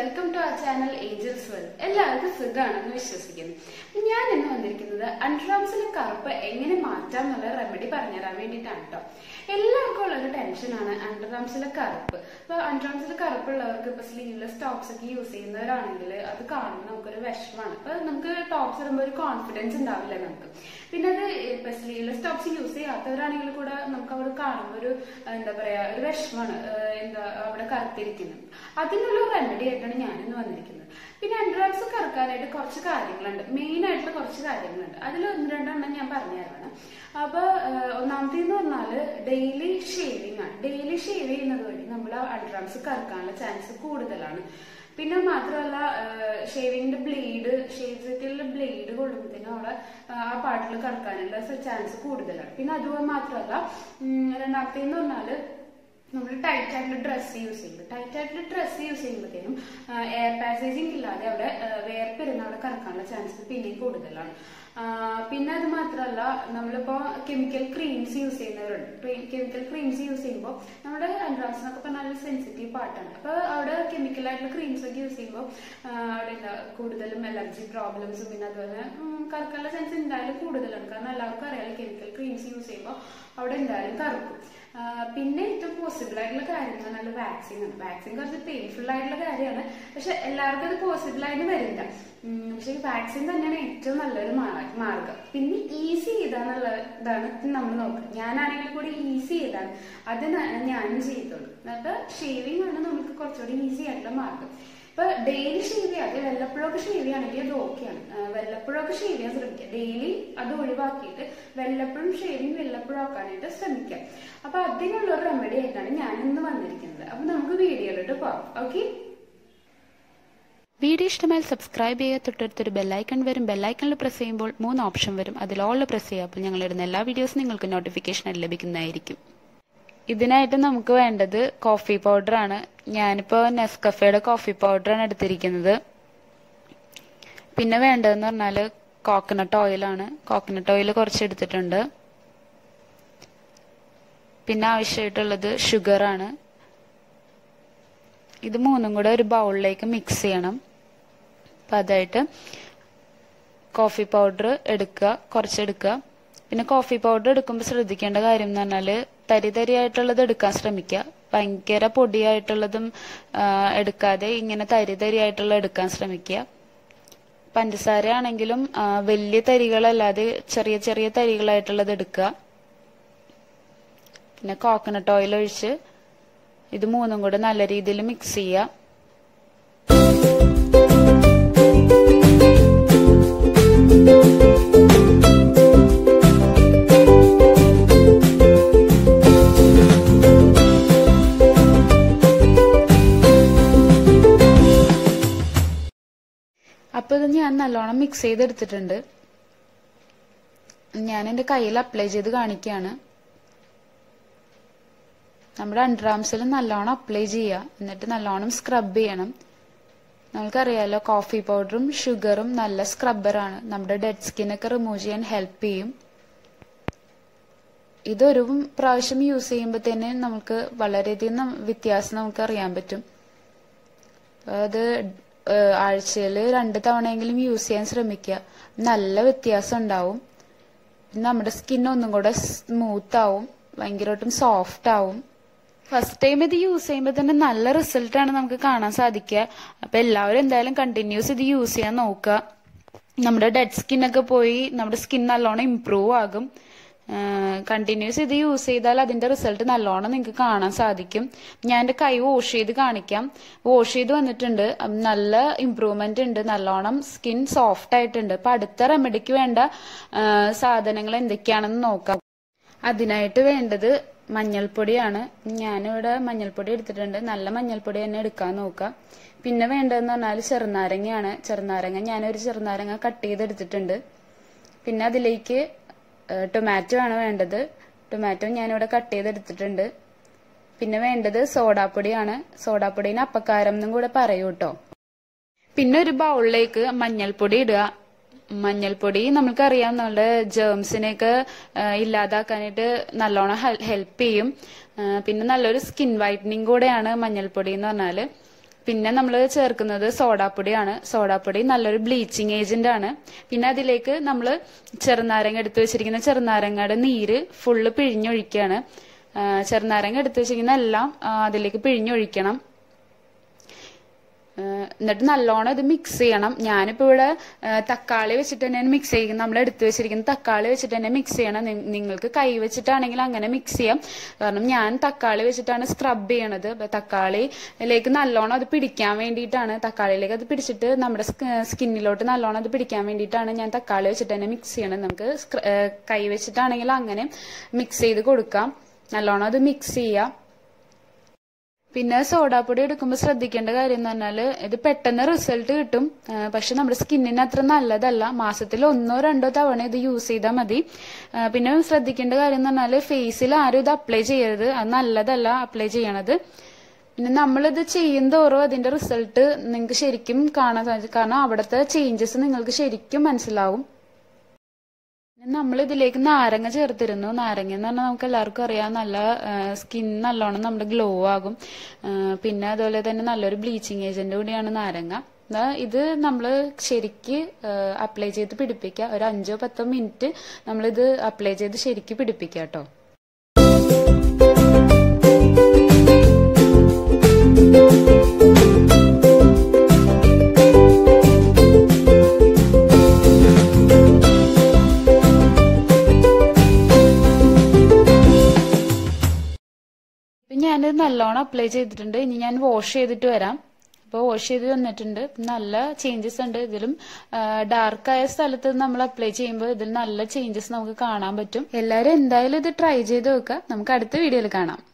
welcome to our channel angels well എല്ലാവർക്കും സുഖമാണെന്ന് വിശ്വസിക്കുന്നു ഞാൻ ഇന്ന് വന്നിരിക്കുന്നത് അൺട്രാംസിലെ കറുപ്പ് എങ്ങനെ മാറ്റാം എന്നുള്ള റെമഡി പറഞ്ഞുതരാൻ വേണ്ടിയിട്ടാണ് കേട്ടോ എല്ലാവർക്കും ഉള്ളൊരു ടെൻഷനാണ് അണ്ടർആംസിലെ കറുപ്പ് ഇപ്പൊ അണ്ടർആംസിലെ കറുപ്പുള്ളവർക്ക് ഇപ്പൊ സ്ലീവ്ലെസ് ടോപ്സ് ഒക്കെ യൂസ് ചെയ്യുന്നവരാണെങ്കിൽ അത് കാണുമ്പോൾ നമുക്കൊരു വിഷമമാണ് ഇപ്പൊ നമുക്ക് ടോപ്സ് ഇടുമ്പോൾ ഒരു കോൺഫിഡൻസ് ഉണ്ടാവില്ല നമുക്ക് പിന്നെ അത് ഇപ്പൊ സ്ലീവ്ലെസ് ടോപ്സ് യൂസ് ചെയ്യാത്തവരാണെങ്കിൽ കൂടെ നമുക്ക് അവിടെ കാണുമ്പോൾ ഒരു എന്താ പറയാ ഒരു വിഷമമാണ് ഏഹ് എന്താ അവിടെ കറുത്തിരിക്കുന്നത് അതിനുള്ള റെമഡി ആയിട്ടാണ് ഞാനിന്ന് വന്നിരിക്കുന്നത് പിന്നെ അണ്ടർആംസ് കറക്കാനായിട്ട് കുറച്ച് കാര്യങ്ങളുണ്ട് മെയിൻ ആയിട്ടുള്ള കുറച്ച് കാര്യങ്ങളുണ്ട് അതിൽ ഒന്ന് രണ്ടെണ്ണം ഞാൻ പറഞ്ഞുതരാണ് അപ്പൊ ഏഹ് ഒന്നാമത്തേന്ന് പറഞ്ഞാല് ഡെയിലി ഷേവിംഗ് ആണ് ഡെയിലി ഷേവ് ചെയ്യുന്നത് വഴി നമ്മൾ അണ്ടർആംസ് കറക്കാനുള്ള ചാൻസ് കൂടുതലാണ് പിന്നെ മാത്രമല്ല ഷേവിങ്ങിന്റെ ബ്ലേഡ് ഷേവ് സെറ്റിലുള്ള ബ്ലേഡ് കൊള്ളുമ്പോഴത്തേനും അവിടെ ആ, ആ പാട്ടിൽ കറക്കാനുള്ള ചാൻസ് കൂടുതലാണ് പിന്നെ അതുപോലെ മാത്രമല്ല ഉം, രണ്ടാമത്തേന്ന് പറഞ്ഞാല് നമ്മൾ ടൈറ്റ് ആയിട്ടുള്ള ഡ്രസ്സ് യൂസ് ചെയ്യുമ്പോൾ ടൈറ്റ് ആയിട്ടുള്ള ഡ്രസ്സ് യൂസ് ചെയ്യുമ്പോഴത്തേനും എയർ പാസേജിങ് ഇല്ലാതെ അവിടെ വേർപ്പിരുന്ന് അവിടെ കറക്കാനുള്ള ചാൻസ് പിന്നെയും കൂടുതലാണ് ആ, പിന്നെ അത് മാത്രമല്ല നമ്മളിപ്പോ കെമിക്കൽ ക്രീംസ് യൂസ് ചെയ്യുന്നവരുണ്ട് കെമിക്കൽ ക്രീംസ് യൂസ് ചെയ്യുമ്പോൾ നമ്മുടെ അൻഡ്രാൻസ് എന്നൊക്കെ പറഞ്ഞാൽ നല്ല സെൻസിറ്റീവ് പാർട്ടാണ് അപ്പൊ അവിടെ കെമിക്കൽ ആയിട്ടുള്ള ക്രീംസ് ഒക്കെ യൂസ് ചെയ്യുമ്പോൾ അവിടെ എന്താ കൂടുതലും അലർജി പ്രോബ്ലംസും പിന്നെ അതുപോലെ ഉം, കറക്കാനുള്ള ചാൻസ് എന്തായാലും കൂടുതലാണ് കാരണം എല്ലാവർക്കും അറിയാലോ കെമിക്കൽ ക്രീംസ് യൂസ് ചെയ്യുമ്പോൾ അവിടെ എന്തായാലും കറക്കും ആ, പിന്നെ ഏറ്റവും പോസിബിൾ ആയിട്ടുള്ള കാര്യം എന്ന് പറഞ്ഞാൽ വാക്സിൻ ആണ് വാക്സിൻ കുറച്ച് പെയിൻഫുൾ ആയിട്ടുള്ള കാര്യമാണ് പക്ഷെ എല്ലാവർക്കും അത് പോസിബിൾ ആയിട്ട് വരില്ല ഉം, പക്ഷെ വാക്സിൻ തന്നെയാണ് ഏറ്റവും നല്ലൊരു മാ- മാർഗം പിന്നെ ഈസി ചെയ്താന്നുള്ള ഇതാണ് നമ്മൾ നോക്കുക ഞാനാണെങ്കിൽ കൂടി ഈസി ചെയ്താണ് അത് ന- ഞാനും ചെയ്തോളൂ അപ്പൊ ഷേവിംഗ് ആണ് നമുക്ക് കുറച്ചുകൂടി ഈസി ആയിട്ടുള്ള മാർഗം ഇപ്പൊ ഡെയിലി ഷേവ് ചെയ്യാതെ വല്ലപ്പോഴൊക്കെ ഷേവ് ചെയ്യുകയാണെങ്കിൽ അത് ഓക്കെയാണ് വല്ലപ്പോഴൊക്കെ ഷേവ് ചെയ്യാൻ ശ്രമിക്കുക ഡെയിലി അത് ഒഴിവാക്കിയിട്ട് വല്ലപ്പോഴും ഷേവിങ് വല്ലപ്പോഴും ആക്കാനായിട്ട് ശ്രമിക്കുക അപ്പൊ അതിനുള്ള ഒരു റെമഡി ആയിട്ടാണ് ഞാൻ ഇന്ന് വന്നിരിക്കുന്നത് അപ്പൊ നമുക്ക് വീഡിയോയിലോട്ട് പോവാം ഓക്കെ വീഡിയോ ഇഷ്ടമായാൽ സബ്സ്ക്രൈബ് ചെയ്യുക തൊട്ടടുത്തൊരു ബെല്ലൈക്കൺ വരും ബെല്ലൈക്കണിൽ പ്രസ് ചെയ്യുമ്പോൾ മൂന്ന് ഓപ്ഷൻ വരും അതിൽ ഓൾ പ്രസ് ചെയ്യുക അപ്പോൾ ഞങ്ങളിടുന്ന എല്ലാ വീഡിയോസും നിങ്ങൾക്ക് നോട്ടിഫിക്കേഷൻ ലഭിക്കുന്നതായിരിക്കും ഇതിനായിട്ട് നമുക്ക് വേണ്ടത് കോഫി പൗഡർ ആണ് ഞാനിപ്പോൾ നെസ്കഫയുടെ കോഫി പൗഡറാണ് എടുത്തിരിക്കുന്നത് പിന്നെ വേണ്ടതെന്ന് പറഞ്ഞാൽ കോക്കനട്ട് ഓയിലാണ് കോക്കനട്ട് ഓയിൽ കുറച്ച് എടുത്തിട്ടുണ്ട് പിന്നെ ആവശ്യമായിട്ടുള്ളത് ഷുഗറാണ് ഇത് മൂന്നും കൂടെ ഒരു ബൗളിലേക്ക് മിക്സ് ചെയ്യണം അപ്പം അതായിട്ട് കോഫി പൗഡർ എടുക്കുക കുറച്ചെടുക്കുക പിന്നെ കോഫി പൗഡർ എടുക്കുമ്പോൾ ശ്രദ്ധിക്കേണ്ട കാര്യം എന്ന് പറഞ്ഞാൽ തരി തരിയായിട്ടുള്ളത് എടുക്കാൻ ശ്രമിക്കുക ഭയങ്കര പൊടിയായിട്ടുള്ളതും ആ, എടുക്കാതെ ഇങ്ങനെ തരി തരിയായിട്ടുള്ള എടുക്കാൻ ശ്രമിക്കുക പഞ്ചസാര ആണെങ്കിലും ആ, വലിയ തരികളല്ലാതെ ചെറിയ ചെറിയ തരികളായിട്ടുള്ളത് എടുക്കുക പിന്നെ കോക്കനട്ട് ഓയിൽ ഒഴിച്ച് ഇത് മൂന്നും കൂടെ നല്ല രീതിയിൽ മിക്സ് ചെയ്യുക അപ്പൊ ഇത് ഞാൻ നല്ലോണം മിക്സ് ചെയ്തെടുത്തിട്ടുണ്ട് ഞാൻ എന്റെ കയ്യിൽ അപ്ലൈ ചെയ്ത് കാണിക്കുകയാണ് നമ്മുടെ അണ്ടർആംസിൽ നല്ലോണം അപ്ലൈ ചെയ്യുക എന്നിട്ട് നല്ലോണം സ്ക്രബ് ചെയ്യണം നമുക്കറിയാലോ കോഫി പൗഡറും ഷുഗറും നല്ല സ്ക്രബ്ബറാണ് നമ്മുടെ ഡെഡ് സ്കിന്നൊക്കെ റിമൂവ് ചെയ്യാൻ ഹെൽപ്പ് ചെയ്യും ഇതൊരു പ്രാവശ്യം യൂസ് ചെയ്യുമ്പോൾ തന്നെ നമുക്ക് വളരെയധികം നം- വ്യത്യാസം നമുക്ക് അറിയാൻ പറ്റും അത് ആഴ്ചയിൽ രണ്ട് തവണയെങ്കിലും യൂസ് ചെയ്യാൻ ശ്രമിക്കുക നല്ല വ്യത്യാസം ഉണ്ടാവും പിന്നെ നമ്മുടെ സ്കിൻ ഒന്നും കൂടെ സ്മൂത്ത് ആവും ഭയങ്കരമായിട്ടും സോഫ്റ്റ് ആവും ഫസ്റ്റ് ടൈം ഇത് യൂസ് ചെയ്യുമ്പോൾ തന്നെ നല്ല റിസൾട്ട് ആണ് നമുക്ക് കാണാൻ സാധിക്കുക അപ്പൊ എല്ലാവരും എന്തായാലും കണ്ടിന്യൂസ് ഇത് യൂസ് ചെയ്യാൻ നോക്കുക നമ്മുടെ ഡെഡ് സ്കിൻ ഒക്കെ പോയി നമ്മുടെ സ്കിൻ നല്ലോണം ഇമ്പ്രൂവ് ആകും കണ്ടിന്യൂസ് ഇത് യൂസ് ചെയ്താൽ അതിന്റെ റിസൾട്ട് നല്ലോണം നിങ്ങൾക്ക് കാണാൻ സാധിക്കും ഞാൻ എന്റെ കൈ വാഷ് ചെയ്ത് കാണിക്കാം വാഷ് ചെയ്ത് വന്നിട്ടുണ്ട് ഉം, നല്ല ഇമ്പ്രൂവ്മെന്റ് ഉണ്ട് നല്ലോണം സ്കിൻ സോഫ്റ്റ് ആയിട്ടുണ്ട് അപ്പൊ അടുത്ത റെമഡിക്ക് വേണ്ട ആ, സാധനങ്ങൾ എന്തൊക്കെയാണെന്ന് നോക്കാം അതിനായിട്ട് വേണ്ടത് മഞ്ഞൾപ്പൊടിയാണ് ഞാനിവിടെ മഞ്ഞൾപ്പൊടി എടുത്തിട്ടുണ്ട് നല്ല മഞ്ഞൾപ്പൊടി തന്നെ എടുക്കാൻ നോക്കാം പിന്നെ വേണ്ടതെന്ന് പറഞ്ഞാൽ ചെറുനാരങ്ങയാണ് ചെറുനാരങ്ങ ഞാനൊരു ചെറുനാരങ്ങ കട്ട് ചെയ്തെടുത്തിട്ടുണ്ട് പിന്നെ അതിലേക്ക് ടൊമാറ്റോ ആണ് വേണ്ടത് ടൊമാറ്റോ ഞാനിവിടെ കട്ട് ചെയ്തെടുത്തിട്ടുണ്ട് പിന്നെ വേണ്ടത് സോഡാപ്പൊടിയാണ് സോഡാപ്പൊടിന് അപ്പക്കാരം എന്നും കൂടെ പറയൂ കേട്ടോ പിന്നെ ഒരു ബൗളിലേക്ക് മഞ്ഞൾപ്പൊടി ഇടുക മഞ്ഞൾപ്പൊടി നമുക്കറിയാം നമ്മുടെ ജേംസിനെയൊക്കെ ഇല്ലാതാക്കാനായിട്ട് നല്ലോണം ഹെൽപ്പ് ചെയ്യും ആ, പിന്നെ നല്ലൊരു സ്കിൻ വൈറ്റനിങ് കൂടെയാണ് മഞ്ഞൾപ്പൊടി എന്ന് പറഞ്ഞാല് പിന്നെ നമ്മൾ ചേർക്കുന്നത് സോഡാപ്പൊടിയാണ് സോഡാപ്പൊടി നല്ലൊരു ബ്ലീച്ചിങ് ഏജന്റ് ആണ് പിന്നെ അതിലേക്ക് നമ്മൾ ചെറുനാരങ്ങ എടുത്തു വെച്ചിരിക്കുന്ന ചെറുനാരങ്ങയുടെ നീര് ഫുള്ള് പിഴിഞ്ഞൊഴിക്കുകയാണ് ആ, ചെറുനാരങ്ങ എടുത്തു വെച്ചിരിക്കുന്ന എല്ലാം ആ, അതിലേക്ക് പിഴിഞ്ഞൊഴിക്കണം ഏഹ് എന്നിട്ട് നല്ലോണം ഇത് മിക്സ് ചെയ്യണം ഞാനിപ്പോ ഇവിടെ ഏഹ് തക്കാളി വെച്ചിട്ട് തന്നെയാണ് മിക്സ് ചെയ്യുന്നത് നമ്മൾ എടുത്തു വെച്ചിരിക്കുന്ന തക്കാളി വെച്ചിട്ട് തന്നെ മിക്സ് ചെയ്യണം നി- നിങ്ങൾക്ക് കൈ വെച്ചിട്ടാണെങ്കിൽ അങ്ങനെ മിക്സ് ചെയ്യാം കാരണം ഞാൻ തക്കാളി വെച്ചിട്ടാണ് സ്ക്രബ് ചെയ്യണത് അപ്പൊ തക്കാളിയിലേക്ക് നല്ലോണം അത് പിടിക്കാൻ വേണ്ടിയിട്ടാണ് തക്കാളിയിലേക്ക് അത് പിടിച്ചിട്ട് നമ്മുടെ സ്കിന്നിലോട്ട് നല്ലോണം അത് പിടിക്കാൻ വേണ്ടിയിട്ടാണ് ഞാൻ തക്കാളി വെച്ചിട്ട് തന്നെ മിക്സ് ചെയ്യണത് നമുക്ക് സ്ക്ര- ഏഹ് കൈ വെച്ചിട്ടാണെങ്കിൽ അങ്ങനെ മിക്സ് ചെയ്ത് കൊടുക്കാം നല്ലോണം അത് മിക്സ് ചെയ്യാം പിന്നെ സോഡാപ്പൊടി എടുക്കുമ്പോൾ ശ്രദ്ധിക്കേണ്ട കാര്യം എന്ന് പറഞ്ഞാല് ഇത് പെട്ടെന്ന് റിസൾട്ട് കിട്ടും ആ, പക്ഷെ നമ്മുടെ സ്കിന്നിന് അത്ര നല്ലതല്ല മാസത്തിൽ ഒന്നോ രണ്ടോ തവണ ഇത് യൂസ് ചെയ്താൽ മതി ആ, പിന്നെ ശ്രദ്ധിക്കേണ്ട കാര്യം എന്ന് പറഞ്ഞാല് ഫേസിൽ ആരും ഇത് അപ്ലൈ ചെയ്യരുത് അത് നല്ലതല്ല അപ്ലൈ ചെയ്യണത് പിന്നെ നമ്മളിത് ചെയ്യും തോറും അതിന്റെ റിസൾട്ട് നിങ്ങൾക്ക് ശരിക്കും കാണാൻ സാധിക്കും കാരണം അവിടുത്തെ ചേഞ്ചസ് നിങ്ങൾക്ക് ശരിക്കും മനസ്സിലാവും നമ്മൾ ഇതിലേക്ക് നാരങ്ങ ചേർത്തിരുന്നു നാരങ്ങ എന്ന് പറഞ്ഞാൽ നമുക്ക് എല്ലാവർക്കും അറിയാം നല്ല സ്കിൻ നല്ലോണം നമ്മുടെ ഗ്ലോ ആകും ആ, പിന്നെ അതുപോലെ തന്നെ നല്ലൊരു ബ്ലീച്ചിങ് ഏജന്റ് കൂടിയാണ് നാരങ്ങ ദാ ഇത് നമ്മൾ ശരിക്ക് അപ്ലൈ ചെയ്ത് പിടിപ്പിക്കുക ഒരു അഞ്ചോ പത്തോ മിനിറ്റ് നമ്മളിത് അപ്ലൈ ചെയ്ത് ശരിക്ക് പിടിപ്പിക്കുക കേട്ടോ ഇപ്പൊ ഞാനിത് നല്ലോണം അപ്ലൈ ചെയ്തിട്ടുണ്ട് ഇനി ഞാൻ വാഷ് ചെയ്തിട്ട് വരാം അപ്പോൾ വാഷ് ചെയ്ത് വന്നിട്ടുണ്ട് നല്ല ചേഞ്ചസ് ഉണ്ട് ഇതിലും ഡാർക്ക് ആയ സ്ഥലത്ത് നമ്മൾ അപ്ലൈ ചെയ്യുമ്പോൾ ഇതിൽ നല്ല ചേഞ്ചസ് നമുക്ക് കാണാൻ പറ്റും എല്ലാവരും എന്തായാലും ഇത് ട്രൈ ചെയ്ത് നോക്കുക നമുക്ക് അടുത്ത വീഡിയോയിൽ കാണാം